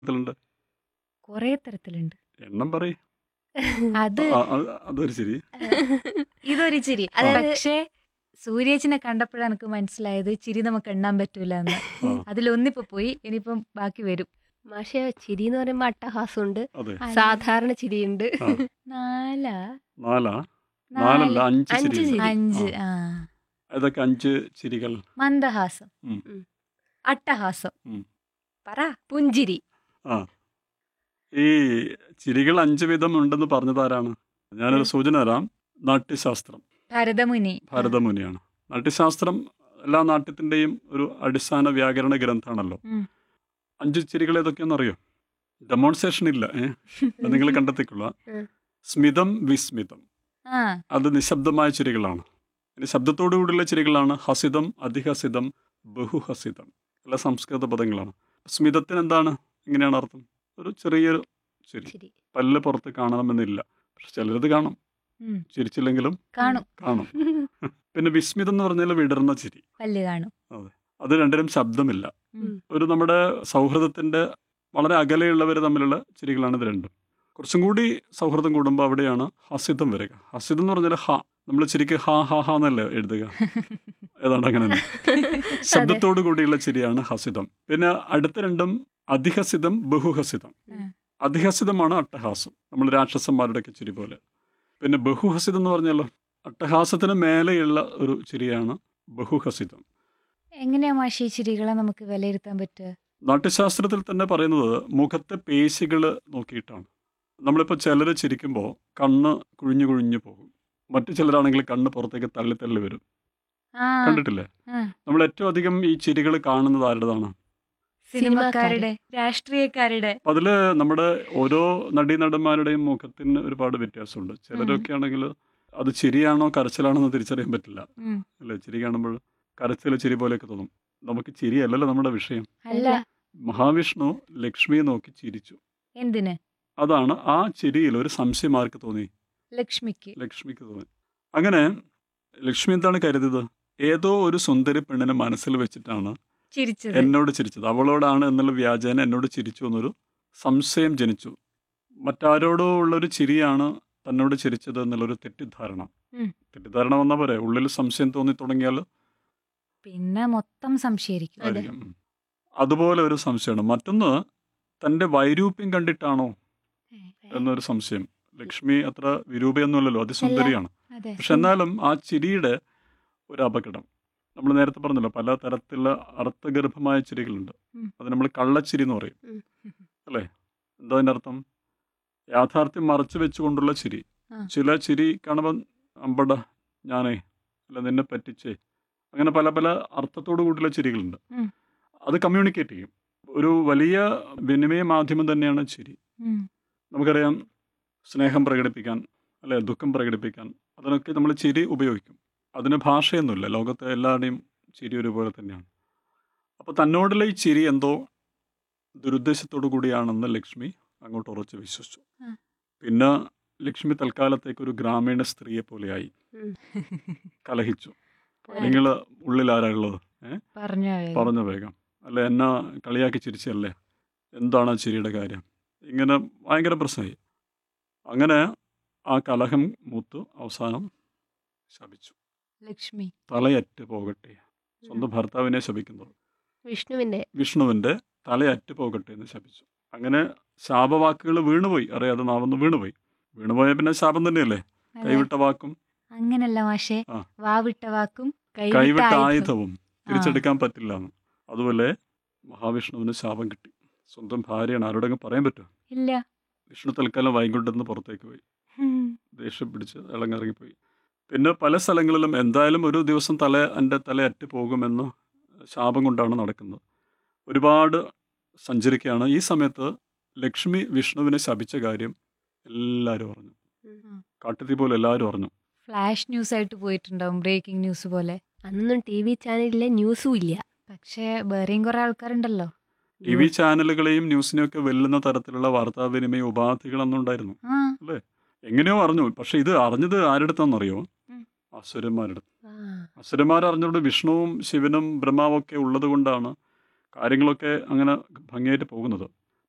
ഇതിലുണ്ട് കൊറേ തരത്തിലുണ്ട് എണ്ണം പറയ് അത് ആ, ആ, അതൊരു ശരി ഇതൊരു ചിരി അതായത് പക്ഷേ സൂര്യേച്ചിനെ കണ്ടപ്പോഴാണ് എനിക്ക് മനസ്സിലായത് ചിരി നമുക്ക് എണ്ണാൻ പറ്റൂല എന്ന് ആ, അതിലൊന്നിപ്പോ പോയി ഇനിയിപ്പം ബാക്കി വരും മാഷെ ചിരി എന്ന് പറയുമ്പോ അട്ടഹാസമുണ്ട് അതെ സാധാരണ ചിരിയുണ്ട് ആ, നാലാ നാലാ നാലല്ല നാല് അഞ്ച് അഞ്ച് ചിരി ചിരി. അഞ്ച് ആ ഇതൊക്കെ അഞ്ച് ചിരികൾ മന്ദഹാസം ഉം. ഉം. അട്ടഹാസം ഉം. പറ പുഞ്ചിരി ആ ഈ ചിരികൾ അഞ്ച് വിധം ഉണ്ടെന്ന് പറഞ്ഞതാരാണ് ഞാനൊരു സൂചന തരാം നാട്യശാസ്ത്രം ഭരതമുനി ഭാരതമുനിയാണ് നാട്യശാസ്ത്രം എല്ലാ നാട്യത്തിൻ്റെയും ഒരു അടിസ്ഥാന വ്യാകരണ ഗ്രന്ഥമാണല്ലോ ഉം. അഞ്ച് ചിരികൾ ഏതൊക്കെയാണെന്ന് അറിയോ ഡെമോൺസ്ട്രേഷൻ ഇല്ല ഏ നിങ്ങൾ കണ്ടെത്തിക്കൊള്ളുക ഉം. സ്മിതം വിസ്മിതം ആ അത് നിശബ്ദമായ ചിരികളാണ് ഇനി ശബ്ദത്തോടു കൂടിയുള്ള ചിരികളാണ് ഹസിതം അധിഹസിതം ബഹുഹസിതം എല്ലാ സംസ്കൃത പദങ്ങളാണ് സ്മിതത്തിന് എന്താണ് ഇങ്ങനെയാണ് അർത്ഥം ഒരു ചെറിയൊരു ചിരി ചിരി പല്ല് പുറത്ത് കാണണമെന്നില്ല പക്ഷെ ചിലരത് കാണും ഉം. ചിരിച്ചില്ലെങ്കിലും കാണും കാണും പിന്നെ വിസ്മിതം എന്ന് പറഞ്ഞാൽ വിടർന്ന ചിരി പല്ല് കാണും അത് രണ്ടിനും ശബ്ദമില്ല ഉം. ഒരു നമ്മുടെ സൗഹൃദത്തിൻ്റെ വളരെ അകലെയുള്ളവർ തമ്മിലുള്ള ചിരികളാണ് ഇത് രണ്ടും കുറച്ചും കൂടി സൗഹൃദം കൂടുമ്പോൾ അവിടെയാണ് ഹസിതം വരിക ഹസിതം എന്ന് പറഞ്ഞാൽ ഹ നമ്മൾ ചിരിക്ക് ഹാ ഹാ ഹാ എന്നല്ലേ എഴുതുക ഏതാണ്ട് അങ്ങനെ തന്നെ. ശബ്ദത്തോടു കൂടിയുള്ള ചിരിയാണ് ഹസിതം പിന്നെ അടുത്ത രണ്ടും അധിഹസിതം ബഹുഹസിതം ഉം. അധിഹസിതമാണ് അട്ടഹാസം നമ്മൾ രാക്ഷസന്മാരുടെയൊക്കെ ചിരി പോലെ പിന്നെ ബഹുഹസിതം എന്ന് പറഞ്ഞാലോ അട്ടഹാസത്തിന് മേലെയുള്ള ഒരു ചിരിയാണ് ബഹുഹസിതം എങ്ങനെയാ മാഷി ഈ ചിരികളെ നമുക്ക് വിലയിരുത്താൻ പറ്റുക നാട്യശാസ്ത്രത്തിൽ തന്നെ പറയുന്നത് മുഖത്തെ പേശികൾ നോക്കിയിട്ടാണ് നമ്മളിപ്പോൾ ചിലർ ചിരിക്കുമ്പോൾ കണ്ണ് കുഴിഞ്ഞു കുഴിഞ്ഞു പോകും മറ്റു ചിലരാണെങ്കിൽ കണ്ണ് പുറത്തേക്ക് തള്ളി തള്ളി വരും ആ കണ്ടിട്ടില്ലേ ആ. നമ്മൾ ഏറ്റവും അധികം ഈ ചിരികൾ കാണുന്നത് ആരുടേതാണ് സിനിമക്കാരുടെ രാഷ്ട്രീയക്കാരുടെ അപ്പം അതിൽ നമ്മുടെ ഓരോ നടീനടന്മാരുടെയും മുഖത്തിന് ഒരുപാട് വ്യത്യാസമുണ്ട് ചിലരൊക്കെ ആണെങ്കിൽ അത് ചിരിയാണോ കരച്ചിലാണോ എന്ന് തിരിച്ചറിയാൻ പറ്റില്ല ഉം. അല്ലേ ചിരി കാണുമ്പോൾ കരച്ചിൽ ചിരി പോലെയൊക്കെ തോന്നും നമുക്ക് ചിരിയല്ലല്ലോ നമ്മുടെ വിഷയം അല്ല മഹാവിഷ്ണു ലക്ഷ്മിയെ നോക്കി ചിരിച്ചു എന്തിന് അതാണ് ആ ചിരിയിൽ ഒരു സംശയം ആർക്ക് തോന്നി ലക്ഷ്മിക്ക് ലക്ഷ്മിക്ക് തോന്നി അങ്ങനെ ലക്ഷ്മി എന്താണ് കരുതിയത് ഏതോ ഒരു സുന്ദരി പെണ്ണിനെ മനസ്സിൽ വെച്ചിട്ടാണ് ചിരിച്ചത് എന്നോട് ചിരിച്ചത് അവളോടാണ് എന്നുള്ള വ്യാജേന എന്നോട് ചിരിച്ചു എന്നൊരു സംശയം ജനിച്ചു മറ്റാരോടോ ഉള്ളൊരു ചിരിയാണ് തന്നോട് ചിരിച്ചത് എന്നുള്ളൊരു തെറ്റിദ്ധാരണ ഉം. തെറ്റിദ്ധാരണ വന്നാൽ പോരെ ഉള്ളിൽ സംശയം തോന്നി തുടങ്ങിയാൽ പിന്നെ മൊത്തം സംശയിക്കും ആയിരിക്കും ഉം. അതുപോലെ ഒരു സംശയമാണ് മറ്റൊന്ന് തൻ്റെ വൈരൂപ്യം കണ്ടിട്ടാണോ എന്നൊരു സംശയം ലക്ഷ്മി അത്ര വിരൂപയൊന്നുമല്ലല്ലോ അതിസുന്ദരിയാണ് അതെ പക്ഷെ എന്നാലും ആ ചിരിയുടെ ഒരു അപകടം നമ്മൾ നേരത്തെ പറഞ്ഞല്ലോ പല തരത്തിലുള്ള അർത്ഥഗർഭമായ ചിരികളുണ്ട് ഉം. അത് നമ്മൾ കള്ളച്ചിരി എന്ന് പറയും ഉം. അല്ലേ എന്താ അതിൻ്റെ അർത്ഥം യാഥാർത്ഥ്യം മറച്ചു വെച്ചുകൊണ്ടുള്ള ചിരി ആ. ചില ചിരി കാണുമ്പോൾ അമ്പട ഞാനേ അല്ല നിന്നെ പറ്റിച്ചേ അങ്ങനെ പല പല അർത്ഥത്തോടു കൂടിയുള്ള ചിരികളുണ്ട് ഉം. അത് കമ്മ്യൂണിക്കേറ്റ് ചെയ്യും ഒരു വലിയ വിനിമയ മാധ്യമം തന്നെയാണ് ചിരി ഉം. നമുക്കറിയാം സ്നേഹം പ്രകടിപ്പിക്കാൻ അല്ലെ ദുഃഖം പ്രകടിപ്പിക്കാൻ അതിനൊക്കെ നമ്മൾ ചിരി ഉപയോഗിക്കും അതിന് ഭാഷയൊന്നുമില്ല ലോകത്തെ എല്ലാവരുടെയും ചിരി ഒരുപോലെ തന്നെയാണ് അപ്പോൾ തന്നോടുള്ള ഈ ചിരി എന്തോ ദുരുദ്ദേശത്തോടു കൂടിയാണെന്ന് ലക്ഷ്മി അങ്ങോട്ട് ഉറച്ച് വിശ്വസിച്ചു ആ. പിന്നെ ലക്ഷ്മി തൽക്കാലത്തേക്ക് ഒരു ഗ്രാമീണ സ്ത്രീയെ പോലെയായി ഉം. കലഹിച്ചു നിങ്ങൾ ഉള്ളിൽ ആരാ ഉള്ളത് പറഞ്ഞോ വേഗം. പറഞ്ഞു വേഗം അല്ല എന്നെ കളിയാക്കി ചിരിച്ചല്ലേ എന്താണ് ആ ചിരിയുടെ കാര്യം ഇങ്ങനെ ഭയങ്കര പ്രശ്നമായി അങ്ങനെ ആ കലഹം മൂത്ത് അവസാനം ശപിച്ചു ലക്ഷ്മി തലയറ്റ് പോകട്ടെ സ്വന്തം ഭർത്താവിനെ ശപിക്കുന്നത് വിഷ്ണുവിന്റെ വിഷ്ണുവിൻ്റെ തലയറ്റ് പോകട്ടെ എന്ന് ശപിച്ചു അങ്ങനെ ശാപവാക്കുകൾ വീണുപോയി അറിയാതെ നാവൊന്ന് വീണുപോയി വീണുപോയ പിന്നെ ശാപം തന്നെയല്ലേ അതെ. കൈവിട്ട വാക്കും അങ്ങനല്ല മാഷെ ആ. വാവിട്ട വാക്കും കൈവിട്ട കൈവിട്ട ആയുധം ആയുധവും തിരിച്ചെടുക്കാൻ പറ്റില്ല എന്ന് അതുപോലെ മഹാവിഷ്ണുവിന് ശാപം കിട്ടി സ്വന്തം ഭാര്യയാണ് ആരോടെങ്കിലും പറയാൻ പറ്റുമോ ഇല്ല വിഷ്ണു തൽക്കാലം വൈകുണ്ഠത്ത് പുറത്തേക്ക് പോയി ഉം. ദേഷ്യം പിടിച്ച് ഇളങ്ങിറങ്ങിപ്പോയി പിന്നെ പല സ്ഥലങ്ങളിലും എന്തായാലും ഒരു ദിവസം തല എൻ്റെ തല അറ്റ് പോകുമെന്ന് ശാപം കൊണ്ടാണ് നടക്കുന്നത് ഒരുപാട് സഞ്ചരിക്കുകയാണ് ഈ സമയത്ത് ലക്ഷ്മി വിഷ്ണുവിനെ ശപിച്ച കാര്യം എല്ലാവരും അറിഞ്ഞു ഉം. കാട്ടുതീ പോലെ എല്ലാവരും അറിഞ്ഞു ഫ്ലാഷ് ന്യൂസ് ആയിട്ട് പോയിട്ടുണ്ടാവും ബ്രേക്കിംഗ് ന്യൂസ് പോലെ അന്നൊന്നും ടി വി ചാനലിലെ ന്യൂസും ഇല്ല പക്ഷേ വേറെയും കുറെ ആൾക്കാരുണ്ടല്ലോ ടി വി ചാനലുകളെയും ന്യൂസിനെയൊക്കെ വെല്ലുന്ന തരത്തിലുള്ള വാർത്താവിനിമയ ഉപാധികളൊന്നും ഉണ്ടായിരുന്നു ആ എങ്ങനെയോ അറിഞ്ഞു പക്ഷെ ഇത് അറിഞ്ഞത് ആരുടെ ഉം. അസുരന്മാരുടെ ആ, അസുരന്മാർ അറിഞ്ഞോണ്ട് വിഷ്ണുവും ശിവനും ബ്രഹ്മാവും ഒക്കെ ഉള്ളത് കൊണ്ടാണ് കാര്യങ്ങളൊക്കെ അങ്ങനെ ഭംഗിയായിട്ട് പോകുന്നത്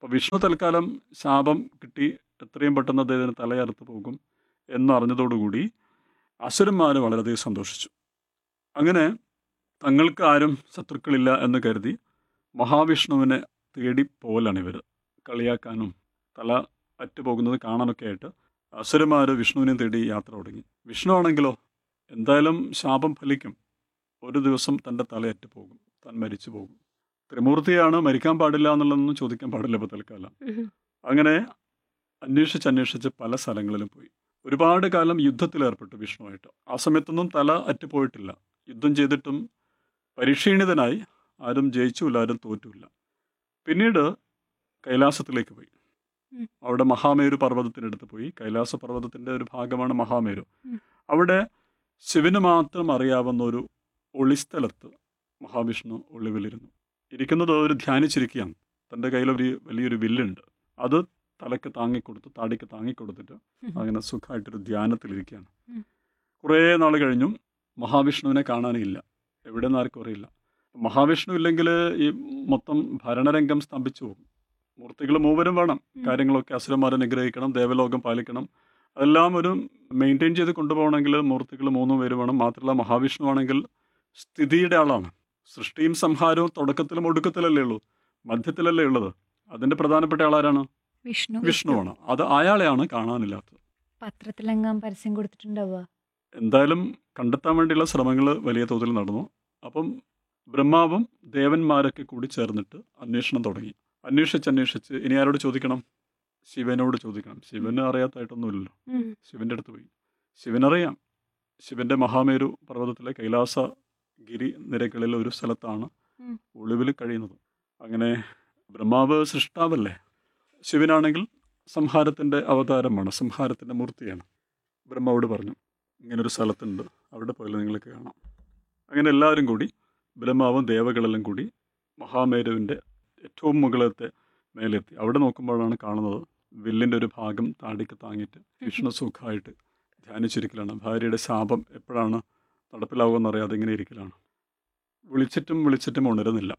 അപ്പോൾ വിഷ്ണു തൽക്കാലം ശാപം കിട്ടി എത്രയും പെട്ടെന്ന് അദ്ദേഹത്തിന് തലയറുത്ത് പോകും എന്നറിഞ്ഞതോടുകൂടി അസുരന്മാർ വളരെയധികം സന്തോഷിച്ചു അങ്ങനെ തങ്ങൾക്ക് ആരും ശത്രുക്കളില്ല എന്ന് കരുതി മഹാവിഷ്ണുവിനെ തേടി പോലാണ് ഇവർ കളിയാക്കാനും തല അറ്റുപോകുന്നത് കാണാനൊക്കെ ആയിട്ട് അസുരന്മാർ വിഷ്ണുവിനെ തേടി യാത്ര തുടങ്ങി വിഷ്ണു ആണെങ്കിലോ എന്തായാലും ശാപം ഫലിക്കും ഒരു ദിവസം തൻ്റെ തലയറ്റ് പോകും താൻ മരിച്ചു പോകും ത്രിമൂർത്തിയാണ് മരിക്കാൻ പാടില്ല എന്നുള്ളതൊന്നും ചോദിക്കാൻ പാടില്ല ഇപ്പോൾ തൽക്കാലം ഉം. അങ്ങനെ അന്വേഷിച്ച് അന്വേഷിച്ച് പല സ്ഥലങ്ങളിലും പോയി ഒരുപാട് കാലം യുദ്ധത്തിലേർപ്പെട്ടു വിഷ്ണുവായിട്ട് ആ സമയത്തൊന്നും തല അറ്റുപോയിട്ടില്ല യുദ്ധം ചെയ്തിട്ടും പരിക്ഷീണിതനായി ആരും ജയിച്ചുമില്ല ആരും തോറ്റുമില്ല പിന്നീട് കൈലാസത്തിലേക്ക് പോയി ഉം. അവിടെ മഹാമേരു പർവ്വതത്തിനടുത്ത് പോയി കൈലാസ പർവ്വതത്തിൻ്റെ ഒരു ഭാഗമാണ് മഹാമേരു ഉം. അവിടെ ശിവന് മാത്രം അറിയാവുന്ന ഒരു ഒളിസ്ഥലത്ത് മഹാവിഷ്ണു ഒളിവിലിരുന്നു ഇരിക്കുന്നത് ഒരു ധ്യാനിച്ചിരിക്കുകയാണ് തൻ്റെ കയ്യിലൊരു വലിയൊരു വില്ലുണ്ട് അത് തലയ്ക്ക് താങ്ങിക്കൊടുത്ത് താടിക്ക് താങ്ങിക്കൊടുത്തിട്ട് അങ്ങനെ സുഖമായിട്ടൊരു ധ്യാനത്തിലിരിക്കുകയാണ് ഉം. കുറേ നാൾ കഴിഞ്ഞും മഹാവിഷ്ണുവിനെ കാണാനില്ല എവിടെ നിന്ന് ആർക്കും അറിയില്ല മഹാവിഷ്ണു ഇല്ലെങ്കിൽ ഈ മൊത്തം ഭരണരംഗം സ്തംഭിച്ചു പോകും മൂർത്തികൾ മൂവരും വേണം ഉം. കാര്യങ്ങളൊക്കെ അസുരന്മാരെ നിഗ്രഹിക്കണം ദേവലോകം പാലിക്കണം അതെല്ലാം ഒരു മെയിൻറ്റെയിൻ ചെയ്ത് കൊണ്ടുപോകണമെങ്കിൽ മൂർത്തികൾ മൂന്നും പേര് വേണം മാത്രമല്ല മഹാവിഷ്ണു ആണെങ്കിൽ സ്ഥിതിയുടെ ആളാണ് സൃഷ്ടിയും സംഹാരവും തുടക്കത്തിലും ഒടുക്കത്തിലല്ലേ ഉള്ളൂ മധ്യത്തിലല്ലേ ഉള്ളത് അതിൻ്റെ പ്രധാനപ്പെട്ട ആളാരാണ് വിഷ്ണു വിഷ്ണുവാണ് അത് അയാളെയാണ് കാണാനില്ലാത്തത് പത്രത്തിലെങ്ങാൻ പരസ്യം കൊടുത്തിട്ടുണ്ടാവുക എന്തായാലും കണ്ടെത്താൻ വേണ്ടിയുള്ള ശ്രമങ്ങൾ വലിയ തോതിൽ നടന്നു അപ്പം ബ്രഹ്മാവും ദേവന്മാരൊക്കെ കൂടി ചേർന്നിട്ട് അന്വേഷണം തുടങ്ങി അന്വേഷിച്ച് അന്വേഷിച്ച് ഇനി ആരോട് ചോദിക്കണം ശിവനോട് ചോദിക്കണം ശിവന് അറിയാത്തായിട്ടൊന്നുമില്ലല്ലോ ഉം. ശിവൻ്റെ അടുത്ത് പോയി ശിവനറിയാം ശിവൻ്റെ മഹാമേരു പർവ്വതത്തിലെ കൈലാസ ഗിരി നിരകളിലെ ഒരു സ്ഥലത്താണ് ഉം. ഒളിവിൽ കഴിയുന്നത് അങ്ങനെ ബ്രഹ്മാവ് സൃഷ്ടാവല്ലേ ശിവനാണെങ്കിൽ സംഹാരത്തിൻ്റെ അവതാരമാണ് സംഹാരത്തിൻ്റെ മൂർത്തിയാണ് ബ്രഹ്മാവോട് പറഞ്ഞു ഇങ്ങനൊരു സ്ഥലത്തുണ്ട് അവിടെ പോയാൽ നിങ്ങൾക്ക് കാണാം അങ്ങനെ എല്ലാവരും കൂടി ബ്രഹ്മാവും ദേവകളെല്ലാം കൂടി മഹാമേരുവിൻ്റെ ഏറ്റവും മുകളിലത്തെ മേലെത്തി അവിടെ നോക്കുമ്പോഴാണ് കാണുന്നത് വില്ലിൻ്റെ ഒരു ഭാഗം താടിക്ക് താങ്ങിയിട്ട് വിഷ്ണു സുഖമായിട്ട് ധ്യാനിച്ചിരിക്കലാണ് ഭാര്യയുടെ ശാപം എപ്പോഴാണ് നടപ്പിലാവുമെന്നറിയാതെ ഇങ്ങനെ ഇരിക്കലാണ് വിളിച്ചിട്ടും വിളിച്ചിട്ടും ഉണരുന്നില്ല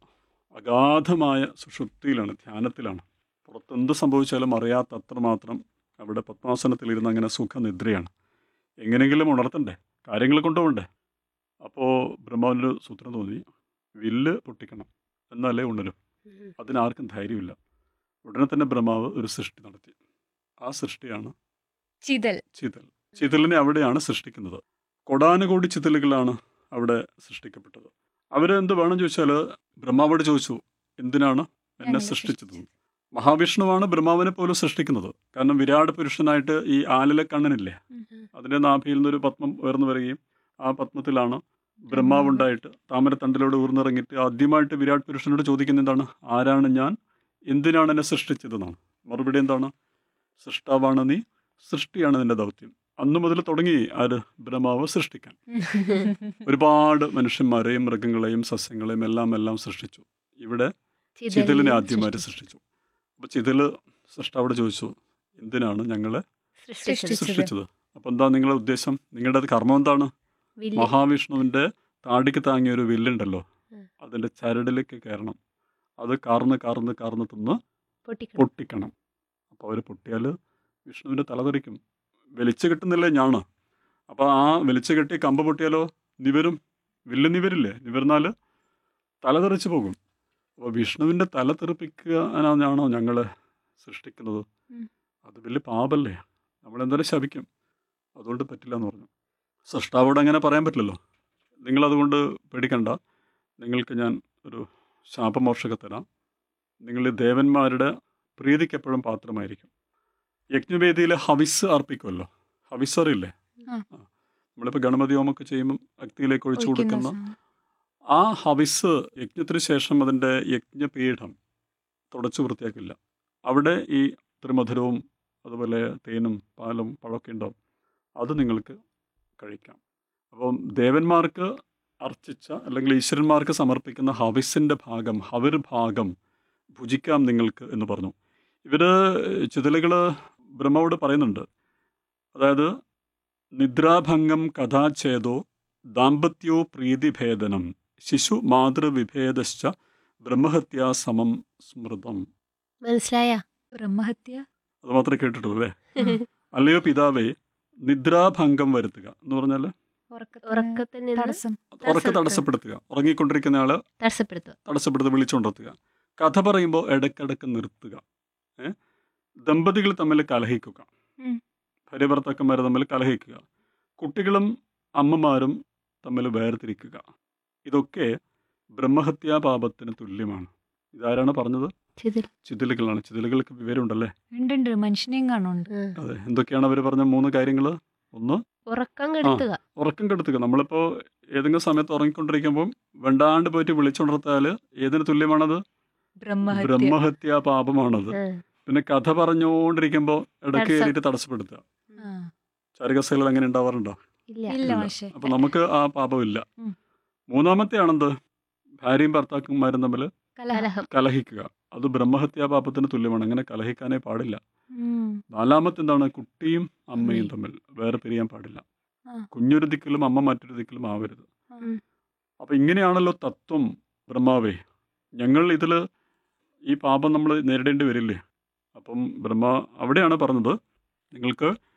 അഗാധമായ സുഷുപ്തിയിലാണ് ധ്യാനത്തിലാണ് പുറത്തെന്ത് സംഭവിച്ചാലും അറിയാത്ത അത്രമാത്രം അവിടെ പത്മാസനത്തിലിരുന്ന് അങ്ങനെ സുഖനിദ്രയാണ് എങ്ങനെയെങ്കിലും ഉണർത്തണ്ടേ കാര്യങ്ങൾ കൊണ്ടുപോകണ്ടേ അപ്പോൾ ബ്രഹ്മാവിനൊരു സൂത്രം തോന്നി വില്ല് പൊട്ടിക്കണം എന്നാലേ ഉണരും ഉം. അതിനാർക്കും ധൈര്യമില്ല ഉടനെ തന്നെ ബ്രഹ്മാവ് ഒരു സൃഷ്ടി നടത്തി ആ സൃഷ്ടിയാണ് ചിതൽ ചിതൽ ചിതലിനെ അവിടെയാണ് സൃഷ്ടിക്കുന്നത് കൊടാനുകോടി ചിതലുകളാണ് അവിടെ സൃഷ്ടിക്കപ്പെട്ടത് അവർ എന്ത് വേണം ചോദിച്ചാൽ ബ്രഹ്മാവോട് ചോദിച്ചു എന്തിനാണ് എന്നെ ഞങ്ങളെ സൃഷ്ടിച്ചത് മഹാവിഷ്ണുവാണ് ബ്രഹ്മാവിനെ പോലും സൃഷ്ടിക്കുന്നത് കാരണം വിരാട് പുരുഷനായിട്ട് ഈ ആലിലെ കണ്ണനില്ലേ അതിൻ്റെ നാഭിയിൽ നിന്നൊരു പത്മം ഉയർന്നു വരികയും ആ പത്മത്തിലാണ് ബ്രഹ്മാവുണ്ടായിട്ട് താമരത്തണ്ടിലൂടെ ഊർന്നിറങ്ങിയിട്ട് ആദ്യമായിട്ട് വിരാട് പുരുഷനോട് ചോദിക്കുന്ന എന്താണ് ആരാണ് ഞാൻ എന്തിനാണ് എന്നെ സൃഷ്ടിച്ചതെന്നാണ് മറുപടി എന്താണ് സൃഷ്ടാവാണ് നീ സൃഷ്ടിയാണ് നിന്റെ ദൗത്യം അന്നു മുതൽ തുടങ്ങി ആര് ബ്രഹ്മാവ് സൃഷ്ടിക്കാൻ ഒരുപാട് മനുഷ്യന്മാരെയും മൃഗങ്ങളെയും സസ്യങ്ങളെയും എല്ലാം എല്ലാം സൃഷ്ടിച്ചു ഇവിടെ ചിതലിനെ ആദ്യമായിട്ട് സൃഷ്ടിച്ചു അപ്പോൾ ചിതല് സൃഷ്ടാവോട് ചോദിച്ചു എന്തിനാണ് ഞങ്ങളെ സൃഷ്ടിച്ചത്. സൃഷ്ടിച്ചത്. സൃഷ്ടിച്ചത് അപ്പോൾ എന്താ നിങ്ങളുടെ ഉദ്ദേശം നിങ്ങളുടെ കർമ്മം എന്താണ് വില്ല്. മഹാവിഷ്ണുവിൻ്റെ താടിക്ക് താങ്ങിയ ഒരു വില്ലുണ്ടല്ലോ ഉം. അതിൻ്റെ ചരടിലേക്ക് കയറണം അത് കാർന്ന് കാർന്ന് കാർന്ന് തിന്ന് പൊട്ടിക്കണം. പൊട്ടിക്കണം അപ്പോൾ അവർ പൊട്ടിയാൽ വിഷ്ണുവിൻ്റെ തല തെറിക്കും വലിച്ചു കെട്ടുന്നില്ലേ ഞാണ് അപ്പോൾ ആ വലിച്ചു കെട്ടി കമ്പ് പൊട്ടിയാലോ നിവരും വില്ല് നിവരില്ലേ നിവർന്നാൽ തല തെറിച്ച് പോകും അപ്പോൾ വിഷ്ണുവിൻ്റെ തല തെറിപ്പിക്കാനാണോ ഞങ്ങൾ സൃഷ്ടിക്കുന്നത് ഉം. അത് വലിയ പാപല്ലേ നമ്മളെന്തായാലും ശപിക്കും അതുകൊണ്ട് പറ്റില്ല എന്ന് പറഞ്ഞു സൃഷ്ടാവോട് അങ്ങനെ പറയാൻ പറ്റില്ലല്ലോ നിങ്ങളതുകൊണ്ട് പേടിക്കണ്ട നിങ്ങൾക്ക് ഞാൻ ഒരു ശാപമോക്ഷക തരാം നിങ്ങൾ ഈ ദേവന്മാരുടെ പ്രീതിക്കെപ്പോഴും പാത്രമായിരിക്കും യജ്ഞവേദിയിൽ ഹവിസ് അർപ്പിക്കുമല്ലോ ഹവിസ് അറിയില്ലേ ആ. ആ. നമ്മളിപ്പോൾ ഗണപതി ഹോമൊക്കെ ചെയ്യുമ്പം അഗ്നിയിലേക്ക് ഒഴിച്ചു ഒഴിക്കുന്ന കൊടുക്കുന്ന സാധനം. ആ ഹവിസ് യജ്ഞത്തിന് ശേഷം അതിൻ്റെ യജ്ഞപീഠം തുടച്ചു വൃത്തിയാക്കില്ല അവിടെ ഈ ത്രിമധുരവും അതുപോലെ തേനും പാലും പഴമൊക്കെ ഉണ്ടാവും അത് നിങ്ങൾക്ക് കഴിക്കാം അപ്പം ദേവന്മാർക്ക് അർച്ചിച്ച അല്ലെങ്കിൽ ഈശ്വരന്മാർക്ക് സമർപ്പിക്കുന്ന ഹവിസിൻ്റെ ഭാഗം ഹവിർ ഭാഗം ഭുജിക്കാം നിങ്ങൾക്ക് എന്ന് പറഞ്ഞു ഇവർ ചിതലുകൾ ബ്രഹ്മാവോട് പറയുന്നുണ്ട് അതായത് നിദ്രാഭംഗം കഥാഛേദോ ദാമ്പത്യോ പ്രീതിഭേദനം ശിശു മാതൃവിഭേദശ്ച ബ്രഹ്മഹത്യാ സമം സ്മൃതം മനസ്സിലായ ബ്രഹ്മഹത്യ അത് മാത്രമേ കേട്ടിട്ടുള്ളൂ അല്ലേ അല്ലയോ പിതാവേ നിദ്രാഭംഗം വരുത്തുക എന്ന് പറഞ്ഞാൽ ഉറക്കത്തിന് ഉറക്കത്തിൽ നിന്ന് തടസ്സം ഉറക്ക തടസ്സപ്പെടുത്തുക ഉറങ്ങിക്കൊണ്ടിരിക്കുന്ന ആള് തടസ്സപ്പെടുത്തുക തടസ്സപ്പെടുത്തി വിളിച്ചുകൊണ്ടിരുത്തുക കഥ പറയുമ്പോൾ ഇടയ്ക്കിടയ്ക്ക് നിർത്തുക ഏ? ദമ്പതികൾ തമ്മിൽ കലഹിക്കുക ഉം. ഭാര്യ ഭർത്താക്കന്മാർ തമ്മിൽ കലഹിക്കുക കുട്ടികളും അമ്മമാരും തമ്മിൽ വേർതിരിക്കുക ഇതൊക്കെ ബ്രഹ്മഹത്യാ പാപത്തിന് തുല്യമാണ് ഇതാരാണ് പറഞ്ഞത് ചിതിൽ ചിതിലുകളാണ് ചിതിലുകൾക്ക് വിവരമുണ്ടല്ലേ ഉണ്ട് ഉണ്ട് മനുഷ്യനെയും കാണുന്നുണ്ട് ഉം. അതെ എന്തൊക്കെയാണ് അവർ പറഞ്ഞ മൂന്ന് കാര്യങ്ങൾ ഒന്ന് ഉറക്കം കെടുത്തുക ഉറക്കം കെടുത്തുക നമ്മളിപ്പോൾ ഏതെങ്കിലും സമയത്ത് ഉറങ്ങിക്കൊണ്ടിരിക്കുമ്പോൾ വെണ്ടാണ്ട് പോയിട്ട് വിളിച്ചുണർത്താൽ ഏതിന് തുല്യമാണത് ബ്രഹ്മഹത്യ ബ്രഹ്മഹത്യാ പാപമാണത് ഉം. പിന്നെ കഥ പറഞ്ഞുകൊണ്ടിരിക്കുമ്പോൾ ഇടയ്ക്ക് തടസ്സം. കയറിയിട്ട് തടസ്സപ്പെടുത്തുക ആ. ചാരികസേലകൾ അങ്ങനെ ഉണ്ടാവാറുണ്ടോ ഇല്ല ഇല്ല ഇല്ല. പക്ഷേ അപ്പൊ നമുക്ക് ആ പാപമില്ല ഉം. മൂന്നാമത്തെ ആണെന്ത് ഭാര്യയും ഭർത്താക്കന്മാരും തമ്മിൽ കലഹം കലഹം കലഹിക്കുക അത് ബ്രഹ്മഹത്യാ പാപത്തിന് തുല്യമാണ് അങ്ങനെ കലഹിക്കാനേ പാടില്ല ഉം. നാലാമത്തെ എന്താണ് കുട്ടിയും അമ്മയും അമ്മയും. തമ്മിൽ വേറെ പിരിയാൻ പാടില്ല ആ. കുഞ്ഞൊരു ദിക്കിലും അമ്മ മറ്റൊരു ദിക്കിലും ആവരുത് ആ. ഉം. അപ്പൊ ഇങ്ങനെയാണല്ലോ തത്വം ബ്രഹ്മാവേ ഞങ്ങൾ ഇതിൽ ഈ പാപം നമ്മൾ നേരിടേണ്ടി വരില്ലേ അപ്പം ബ്രഹ്മ അവിടെയാണ് പറഞ്ഞത് നിങ്ങൾക്ക്